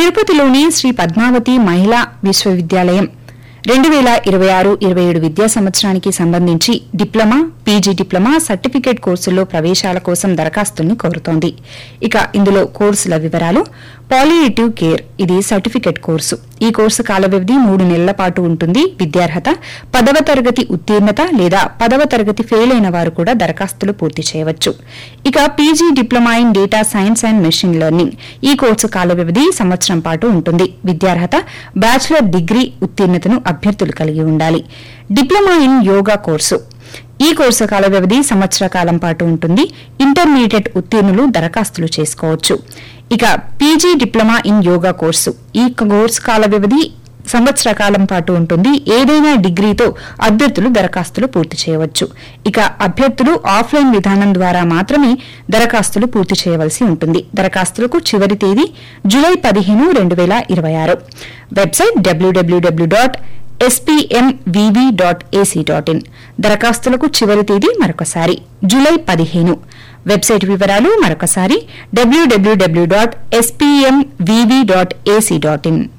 తిరుపతిలోని శ్రీ పద్మావతి మహిళా విశ్వవిద్యాలయం రెండు వేల ఇరవై ఆరు ఇరవై ఏడు విద్యా సంవత్సరానికి సంబంధించి డిప్లొమా పీజీ డిప్లొమా సర్టిఫికేట్ కోర్సుల్లో ప్రవేశాల కోసం దరఖాస్తుల్ని కోరుతోంది ఇక ఇందులో కోర్సుల వివరాలు పాలియేటివ్ కేర్ ఇది సర్టిఫికేట్ కోర్సు ఈ కోర్సు కాల వ్యవధి మూడు నెలల పాటు ఉంటుంది విద్యార్హత పదవ తరగతి ఉత్తీర్ణత లేదా పదవ తరగతి ఫెయిల్ అయిన వారు కూడా దరఖాస్తులు పూర్తి చేయవచ్చు ఇక PG diploma in data science and machine learning ఈ కోర్సు కాల వ్యవధి సంవత్సరం పాటు ఉంటుంది విద్యార్హత బ్యాచిలర్ డిగ్రీ ఉత్తీర్ణతను అభ్యర్థులు కలిగి ఉండాలి డిప్లొమా ఇన్ యోగా కోర్సు ఈ కోర్సు కాల వ్యవధి సంవత్సర కాలం పాటు ఉంటుంది ఇంటర్మీడియట్ ఉత్తీర్ణులు దరఖాస్తులు చేసుకోవచ్చు ఇక PG diploma in yoga course ఈ కోర్సు కాల వ్యవధి సంవత్సర కాలం పాటు ఉంటుంది ఏదైనా డిగ్రీతో అభ్యర్థులు దరఖాస్తులు పూర్తి చేయవచ్చు ఇక అభ్యర్థులు ఆఫ్లైన్ విధానం ద్వారా మాత్రమే దరఖాస్తులు పూర్తి చేయవలసి ఉంటుంది దరఖాస్తులకు చివరి తేదీ జూలై పదిహేను రెండు వేల ఇరవై ఆరు వెబ్సైట్ డబ్ల్యూడబ్ల్యూడబ్ల్యూ dot SPMVV dot AC dot in దరఖాస్తులకు చివరి తేదీ మరొకసారి జూలై పదిహేను వెబ్సైట్ వివరాలు మరొకసారి డబ్ల్యూడబ్ల్యూడబ్ల్యూ dot SPMVV dot AC dot in